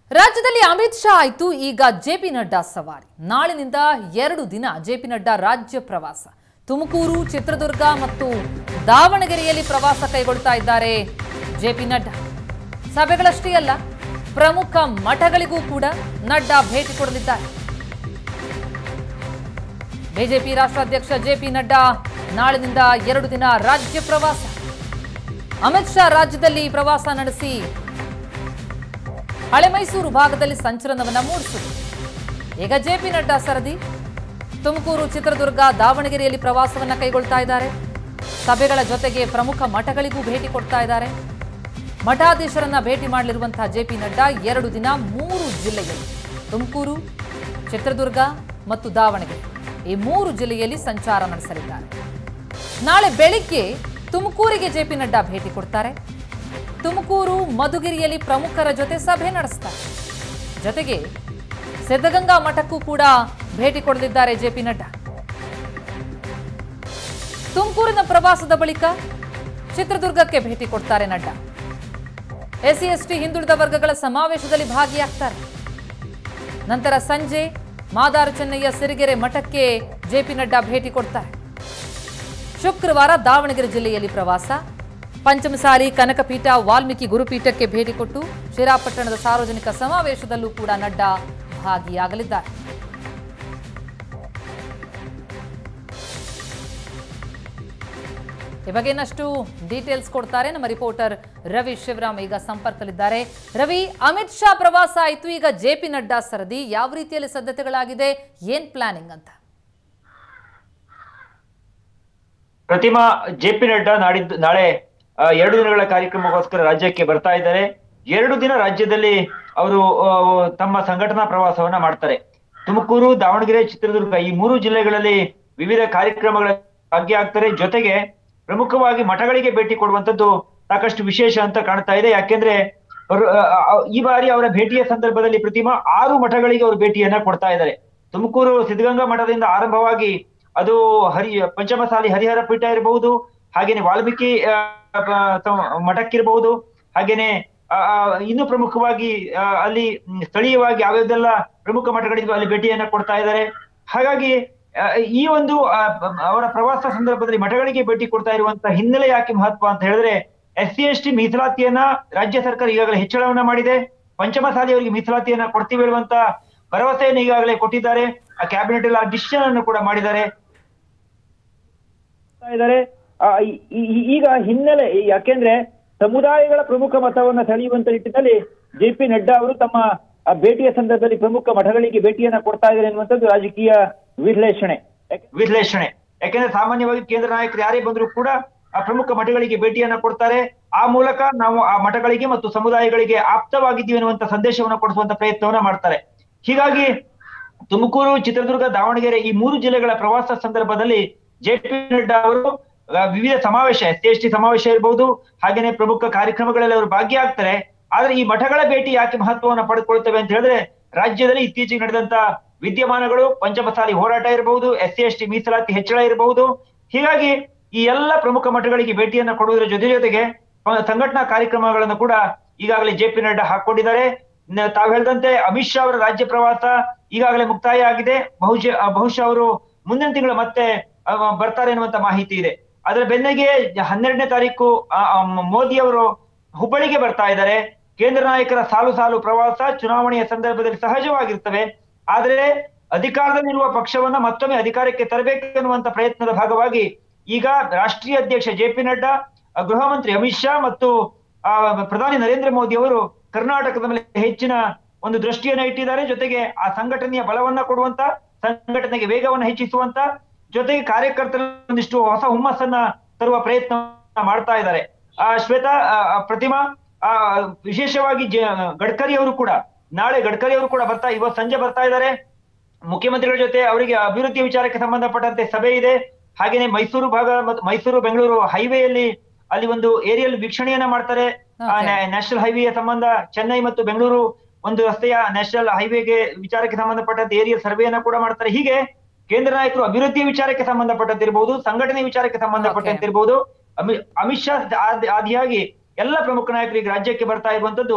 ರಾಜ್ಯದಲ್ಲಿ ಅಮಿತ್ ಶಾ ಆಯ್ತು ಈಗ ಜೆಪಿ ನಡ್ಡಾ ಸವಾರಿ ನಾಳಿನಿಂದ ಎರಡು ದಿನ ಜೆಪಿ ನಡ್ಡಾ ರಾಜ್ಯ ಪ್ರವಾಸ ತುಮಕೂರು ಚಿತ್ರದುರ್ಗ ಮತ್ತು ದಾವಣಗೆರೆಯಲ್ಲಿ ಪ್ರವಾಸ ಕೈಗೊಳ್ತಾ ಇದ್ದಾರೆ ಜೆಪಿ ನಡ್ಡಾ ಸಭೆಗಳಷ್ಟೇ ಅಲ್ಲ ಪ್ರಮುಖ ಮಠಗಳಿಗೂ ಕೂಡ ನಡ್ಡಾ ಭೇಟಿ ಕೊಡಲಿದ್ದಾರೆ ಬಿಜೆಪಿ ರಾಷ್ಟ್ರಾಧ್ಯಕ್ಷ ಜೆಪಿ ನಡ್ಡಾ ನಾಳಿನಿಂದ ಎರಡು ದಿನ ರಾಜ್ಯ ಪ್ರವಾಸ ಅಮಿತ್ ಶಾ ರಾಜ್ಯದಲ್ಲಿ ಪ್ರವಾಸ ನಡೆಸಿ ಹಳೆ ಮೈಸೂರು ಭಾಗದಲ್ಲಿ ಸಂಚಲನವನ್ನ ಮೂಡಿಸಿತು ಈಗ ಜೆಪಿ ನಡ್ಡಾ ಸರದಿ ತುಮಕೂರು ಚಿತ್ರದುರ್ಗ ದಾವಣಗೆರೆಯಲ್ಲಿ ಪ್ರವಾಸವನ್ನ ಕೈಗೊಳ್ತಾ ಇದ್ದಾರೆ ಸಭೆಗಳ ಜೊತೆಗೆ ಪ್ರಮುಖ ಮಠಗಳಿಗೂ ಭೇಟಿ ಕೊಡ್ತಾ ಇದ್ದಾರೆ ಮಠಾಧೀಶರನ್ನ ಭೇಟಿ ಮಾಡಲಿರುವಂತಹ ಜೆಪಿ ನಡ್ಡಾ ಎರಡು ದಿನ ಮೂರು ಜಿಲ್ಲೆಯಲ್ಲಿ ತುಮಕೂರು ಚಿತ್ರದುರ್ಗ ಮತ್ತು ದಾವಣಗೆರೆ ಈ ಮೂರು ಜಿಲ್ಲೆಯಲ್ಲಿ ಸಂಚಾರ ನಡೆಸಲಿದ್ದಾರೆ ನಾಳೆ ಬೆಳಿಗ್ಗೆ ತುಮಕೂರಿಗೆ ಜೆಪಿ ನಡ್ಡಾ ಭೇಟಿ ಕೊಡ್ತಾರೆ ತುಮಕೂರು ಮಧುಗಿರಿಯಲ್ಲಿ ಪ್ರಮುಖರ ಜೊತೆ ಸಭೆ ನಡೆಸ್ತಾರೆ ಜೊತೆಗೆ ಸಿದ್ಧಗಂಗಾ ಮಠಕ್ಕೂ ಕೂಡ ಭೇಟಿ ಕೊಡಲಿದ್ದಾರೆ ಜೆಪಿ ನಡ್ಡಾ ತುಮಕೂರಿನ ಪ್ರವಾಸದ ಬಳಿಕ ಚಿತ್ರದುರ್ಗಕ್ಕೆ ಭೇಟಿ ಕೊಡ್ತಾರೆ ನಡ್ಡಾ ಎಸ್ಸಿ ಎಸ್ಟಿ ಹಿಂದುಳಿದ ವರ್ಗಗಳ ಸಮಾವೇಶದಲ್ಲಿ ಭಾಗಿಯಾಗ್ತಾರೆ ನಂತರ ಸಂಜೆ ಮಾದಾರ ಚೆನ್ನಯ್ಯ ಸಿರಿಗೆರೆ ಮಠಕ್ಕೆ ಜೆಪಿ ನಡ್ಡಾ ಭೇಟಿ ಕೊಡ್ತಾರೆ ಶುಕ್ರವಾರ ದಾವಣಗೆರೆ ಜಿಲ್ಲೆಯಲ್ಲಿ ಪ್ರವಾಸ ಪಂಚಮಸಾಲಿ ಕನಕಪೀಠ ವಾಲ್ಮೀಕಿ ಗುರುಪೀಠಕ್ಕೆ ಭೇಟಿ ಕೊಟ್ಟು ಶ್ರೀರಾಪಟ್ಟಣದ ಸಾರ್ವಜನಿಕ ಸಮಾವೇಶದಲ್ಲೂ ಕೂಡ ನಡ್ಡಾ ಭಾಗಿಯಾಗಲಿದ್ದಾರೆ ಈ ಬಗ್ಗೆ ಇನ್ನಷ್ಟು ಡೀಟೇಲ್ಸ್ ಕೊಡ್ತಾರೆ ನಮ್ಮ ರಿಪೋರ್ಟರ್ ರವಿ ಶಿವರಾಮ್ ಈಗ ಸಂಪರ್ಕದಲ್ಲಿದ್ದಾರೆ ರವಿ ಅಮಿತ್ ಶಾ ಪ್ರವಾಸ ಆಯಿತು ಈಗ ಜೆ ಪಿ ನಡ್ಡಾ ಸರದಿ ಯಾವ ರೀತಿಯಲ್ಲಿ ಸಿದ್ಧತೆಗಳಾಗಿದೆ ಏನ್ ಪ್ಲಾನಿಂಗ್ ಅಂತ ಪ್ರತಿಮಾ ಜೆ ಪಿ ನಡ್ಡಾ ನಾಡಿದ್ದು ನಾಳೆ ಆ, ಎರಡು ದಿನಗಳ ಕಾರ್ಯಕ್ರಮಕ್ಕೋಸ್ಕರ ರಾಜ್ಯಕ್ಕೆ ಬರ್ತಾ ಇದ್ದಾರೆ ಎರಡು ದಿನ ರಾಜ್ಯದಲ್ಲಿ ಅವರು ಆ, ತಮ್ಮ ಸಂಘಟನಾ ಪ್ರವಾಸವನ್ನ ಮಾಡ್ತಾರೆ ತುಮಕೂರು ದಾವಣಗೆರೆ ಚಿತ್ರದುರ್ಗ ಈ ಮೂರು ಜಿಲ್ಲೆಗಳಲ್ಲಿ ವಿವಿಧ ಕಾರ್ಯಕ್ರಮಗಳ ಭಾಗಿಯಾಗ್ತಾರೆ ಜೊತೆಗೆ ಪ್ರಮುಖವಾಗಿ ಮಠಗಳಿಗೆ ಭೇಟಿ ಕೊಡುವಂತದ್ದು ಸಾಕಷ್ಟು ವಿಶೇಷ ಅಂತ ಕಾಣ್ತಾ ಇದೆ ಯಾಕೆಂದ್ರೆ ಅವರು, ಆ, ಆ, ಈ ಬಾರಿ ಅವರ ಭೇಟಿಯ ಸಂದರ್ಭದಲ್ಲಿ ಪ್ರತಿಮಾ ಆರು ಮಠಗಳಿಗೆ ಅವರು ಭೇಟಿಯನ್ನ ಕೊಡ್ತಾ ಇದ್ದಾರೆ ತುಮಕೂರು ಸಿದ್ಧಗಂಗಾ ಮಠದಿಂದ ಆರಂಭವಾಗಿ ಅದು ಹರಿ ಪಂಚಮಸಾಲಿ ಹರಿಹರ ಪೀಠ ಇರಬಹುದು ಹಾಗೇನೆ ವಾಲ್ಮೀಕಿ ಆ, ಬ- ತ- ಮಠಕ್ಕಿರಬಹುದು ಹಾಗೇನೆ ಆ, ಆ, ಇನ್ನು ಪ್ರಮುಖವಾಗಿ ಆ, ಅಲ್ಲಿ ಮ್, ಸ್ಥಳೀಯವಾಗಿ ಯಾವ್ಯಾವ್ದೆಲ್ಲ ಪ್ರಮುಖ ಮಠಗಳಿದ್ವು ಅಲ್ಲಿ ಭೇಟಿಯನ್ನ ಕೊಡ್ತಾ ಇದ್ದಾರೆ ಹಾಗಾಗಿ ಆ, ಈ ಒಂದು ಆ, ಬ- ಅವರ ಪ್ರವಾಸ ಸಂದರ್ಭದಲ್ಲಿ ಮಠಗಳಿಗೆ ಭೇಟಿ ಕೊಡ್ತಾ ಇರುವಂತ ಹಿನ್ನೆಲೆ ಯಾಕೆ ಮಹತ್ವ ಅಂತ ಹೇಳಿದ್ರೆ ಎಸ್ ಸಿ ಎಸ್ ಟಿ ಮೀಸಲಾತಿಯನ್ನ ರಾಜ್ಯ ಸರ್ಕಾರ ಈಗಾಗಲೇ ಹೆಚ್ಚಳವನ್ನ ಮಾಡಿದೆ ಪಂಚಮಸಾಲಿಯವರಿಗೆ ಮೀಸಲಾತಿಯನ್ನ ಕೊಡ್ತೀವಿ ಹೇಳುವಂತ ಭರವಸೆಯನ್ನು ಈಗಾಗಲೇ ಕೊಟ್ಟಿದ್ದಾರೆ ಆ ಕ್ಯಾಬಿನೆಟ್ ಎಲ್ಲ ಡಿಸಿಷನ್ ಅನ್ನು ಕೂಡ ಮಾಡಿದ್ದಾರೆ ಮಾಡ್ತಾ ಇದ್ದಾರೆ ಆ, ಈ- ಈ- ಈಗ ಹಿನ್ನೆಲೆ ಯಾಕೆಂದ್ರೆ ಸಮುದಾಯಗಳ ಪ್ರಮುಖ ಮತವನ್ನ ಸೆಳೆಯುವಂತ ನಿಟ್ಟಿನಲ್ಲಿ ಜೆ ಪಿ ನಡ್ಡಾ ಅವರು ತಮ್ಮ ಆ ಭೇಟಿಯ ಸಂದರ್ಭದಲ್ಲಿ ಪ್ರಮುಖ ಮಠಗಳಿಗೆ ಭೇಟಿಯನ್ನ ಕೊಡ್ತಾ ಇದ್ದಾರೆ ಎನ್ನುವಂಥದ್ದು ರಾಜಕೀಯ ವಿಶ್ಲೇಷಣೆ ವಿಶ್ಲೇಷಣೆ ಯಾಕೆಂದ್ರೆ ಸಾಮಾನ್ಯವಾಗಿ ಕೇಂದ್ರ ನಾಯಕರು ಯಾರೇ ಬಂದರೂ ಕೂಡ ಆ ಪ್ರಮುಖ ಮಠಗಳಿಗೆ ಭೇಟಿಯನ್ನ ಕೊಡ್ತಾರೆ ಆ ಮೂಲಕ ನಾವು ಆ ಮಠಗಳಿಗೆ ಮತ್ತು ಸಮುದಾಯಗಳಿಗೆ ಆಪ್ತವಾಗಿದ್ದೀವಿ ಅನ್ನುವಂತ ಸಂದೇಶವನ್ನ ಕೊಡಿಸುವಂತ ಪ್ರಯತ್ನವನ್ನ ಮಾಡ್ತಾರೆ ಹೀಗಾಗಿ ತುಮಕೂರು ಚಿತ್ರದುರ್ಗ ದಾವಣಗೆರೆ ಈ ಮೂರು ಜಿಲ್ಲೆಗಳ ಪ್ರವಾಸ ಸಂದರ್ಭದಲ್ಲಿ ಜೆ ಪಿ ನಡ್ಡಾ ಅವರು ಆ, ವಿವಿಧ ಸಮಾವೇಶ ಎಸ್ ಟಿ ಎಸ್ ಟಿ ಸಮಾವೇಶ ಇರಬಹುದು ಹಾಗೇನೆ ಪ್ರಮುಖ ಕಾರ್ಯಕ್ರಮಗಳಲ್ಲಿ ಅವರು ಭಾಗಿಯಾಗ್ತಾರೆ ಆದ್ರೆ ಈ ಮಠಗಳ ಭೇಟಿ ಯಾಕೆ ಮಹತ್ವವನ್ನ ಪಡೆದುಕೊಳ್ತವೆ ಅಂತ ಹೇಳಿದ್ರೆ ರಾಜ್ಯದಲ್ಲಿ ಇತ್ತೀಚೆಗೆ ನಡೆದಂತ ವಿದ್ಯಮಾನಗಳು ಪಂಚಮಸಾಲಿ ಹೋರಾಟ ಇರಬಹುದು ಎಸ್ ಸಿ ಎಸ್ ಟಿ ಮೀಸಲಾತಿ ಹೆಚ್ಚಳ ಇರಬಹುದು ಹೀಗಾಗಿ ಈ ಎಲ್ಲ ಪ್ರಮುಖ ಮಠಗಳಿಗೆ ಭೇಟಿಯನ್ನ ಕೊಡುವುದರ ಜೊತೆ ಜೊತೆಗೆ ಆ, ಸಂಘಟನಾ ಕಾರ್ಯಕ್ರಮಗಳನ್ನು ಕೂಡ ಈಗಾಗಲೇ ಜೆ ಪಿ ನಡ್ಡಾ ಹಾಕೊಂಡಿದ್ದಾರೆ ನ- ತಾವು ಹೇಳಿದಂತೆ ಅಮಿತ್ ಶಾ ಅವರ ರಾಜ್ಯ ಪ್ರವಾಸ ಈಗಾಗಲೇ ಮುಕ್ತಾಯ ಆಗಿದೆ ಬಹುಶಃ ಆ, ಬಹುಶಃ ಅವರು ಮುಂದಿನ ತಿಂಗಳು ಮತ್ತೆ ಆ, ಬರ್ತಾರೆ ಎನ್ನುವಂತ ಮಾಹಿತಿ ಇದೆ ಅದರ ಬೆನ್ನಿಗೆ ಹನ್ನೆರಡನೇ ತಾರೀಕು ಆ, ಆ, ಮೋದಿ ಅವರು ಹುಬ್ಬಳ್ಳಿಗೆ ಬರ್ತಾ ಇದ್ದಾರೆ ಕೇಂದ್ರ ನಾಯಕರ ಸಾಲು ಸಾಲು ಪ್ರವಾಸ ಚುನಾವಣೆಯ ಸಂದರ್ಭದಲ್ಲಿ ಸಹಜವಾಗಿರ್ತವೆ ಆದ್ರೆ ಅಧಿಕಾರದಲ್ಲಿರುವ ಪಕ್ಷವನ್ನ ಮತ್ತೊಮ್ಮೆ ಅಧಿಕಾರಕ್ಕೆ ತರಬೇಕೆನ್ನುವಂತ ಪ್ರಯತ್ನದ ಭಾಗವಾಗಿ ಈಗ ರಾಷ್ಟ್ರೀಯ ಅಧ್ಯಕ್ಷ ಜೆ ಪಿ ನಡ್ಡಾ ಆ, ಗೃಹ ಮಂತ್ರಿ ಅಮಿತ್ ಶಾ ಮತ್ತು ಆ, ಪ್ರಧಾನಿ ನರೇಂದ್ರ ಮೋದಿ ಅವರು ಕರ್ನಾಟಕದ ಮೇಲೆ ಹೆಚ್ಚಿನ ಒಂದು ದೃಷ್ಟಿಯನ್ನ ಇಟ್ಟಿದ್ದಾರೆ ಜೊತೆಗೆ ಆ ಸಂಘಟನೆಯ ಬಲವನ್ನ ಕೊಡುವಂತ ಸಂಘಟನೆಗೆ ವೇಗವನ್ನ ಹೆಚ್ಚಿಸುವಂತ ಜೊತೆಗೆ ಕಾರ್ಯಕರ್ತರ ಒಂದಿಷ್ಟು ಹೊಸ ಹುಮ್ಮಸ್ಸನ್ನ ತರುವ ಪ್ರಯತ್ನ ಮಾಡ್ತಾ ಇದ್ದಾರೆ ಆ ಶ್ವೇತಾ ಆ, ಆ, ಪ್ರತಿಮಾ ಆ ವಿಶೇಷವಾಗಿ ಜ- ಗಡ್ಕರಿ ಅವರು ಕೂಡ ನಾಳೆ ಗಡ್ಕರಿ ಅವರು ಕೂಡ ಬರ್ತಾ ಇವತ್ತು ಸಂಜೆ ಬರ್ತಾ ಇದ್ದಾರೆ ಮುಖ್ಯಮಂತ್ರಿಗಳ ಜೊತೆ ಅವರಿಗೆ ಅಭಿವೃದ್ಧಿ ವಿಚಾರಕ್ಕೆ ಸಂಬಂಧಪಟ್ಟಂತೆ ಸಭೆ ಇದೆ ಹಾಗೇನೆ ಮೈಸೂರು ಭಾಗ ಮತ್ತು ಮೈಸೂರು ಬೆಂಗಳೂರು ಹೈವೇಯಲ್ಲಿ ಅಲ್ಲಿ ಒಂದು ಏರಿಯಲ್ ವೀಕ್ಷಣೆಯನ್ನ ಮಾಡ್ತಾರೆ Okay. ನ್ಯಾಷನಲ್ ಹೈವೇಯ ಸಂಬಂಧ ಚೆನ್ನೈ ಮತ್ತು ಬೆಂಗಳೂರು ಒಂದು ರಸ್ತೆಯ ನ್ಯಾಷನಲ್ ಹೈವೇಗೆ ವಿಚಾರಕ್ಕೆ ಸಂಬಂಧಪಟ್ಟಂತೆ ಏರಿಯಲ್ ಸರ್ವೆಯನ್ನ ಕೂಡ ಮಾಡ್ತಾರೆ ಹೀಗೆ ಕೇಂದ್ರ ನಾಯಕರು ಅಭಿವೃದ್ಧಿ ವಿಚಾರಕ್ಕೆ ಸಂಬಂಧಪಟ್ಟಂತೆ ಇರಬಹುದು ಸಂಘಟನೆ ವಿಚಾರಕ್ಕೆ ಸಂಬಂಧಪಟ್ಟಂತೆ ಇರಬಹುದು ಅಮಿ- ಅಮಿತ್ ಶಾ ಆದ್- ಆದಿಯಾಗಿ ಎಲ್ಲ ಪ್ರಮುಖ ನಾಯಕರು ಈಗ ರಾಜ್ಯಕ್ಕೆ ಬರ್ತಾ ಇರುವಂತದ್ದು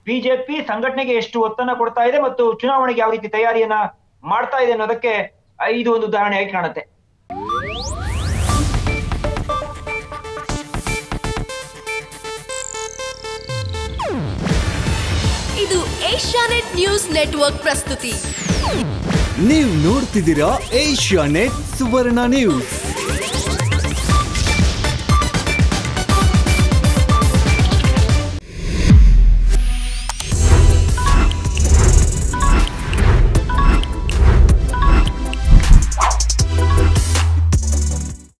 ಬಿಜೆಪಿ ಸಂಘಟನೆಗೆ ಎಷ್ಟು ಒತ್ತನ್ನ ಕೊಡ್ತಾ ಇದೆ ಮತ್ತು ಚುನಾವಣೆಗೆ ಯಾವ ರೀತಿ ತಯಾರಿಯನ್ನ ಮಾಡ್ತಾ ಇದೆ ಅನ್ನೋದಕ್ಕೆ ಆ, ಇದು ಒಂದು ಉದಾಹರಣೆಯಾಗಿ ಕಾಣುತ್ತೆ ಇದು ಏಷ್ಯಾನೆಟ್ ನ್ಯೂಸ್ ನೆಟ್ವರ್ಕ್ ಪ್ರಸ್ತುತಿ ನೀವು ನೋಡ್ತಿದ್ದೀರಾ ಏಷ್ಯಾ ನೆಟ್ ಸುವರ್ಣ ನ್ಯೂಸ್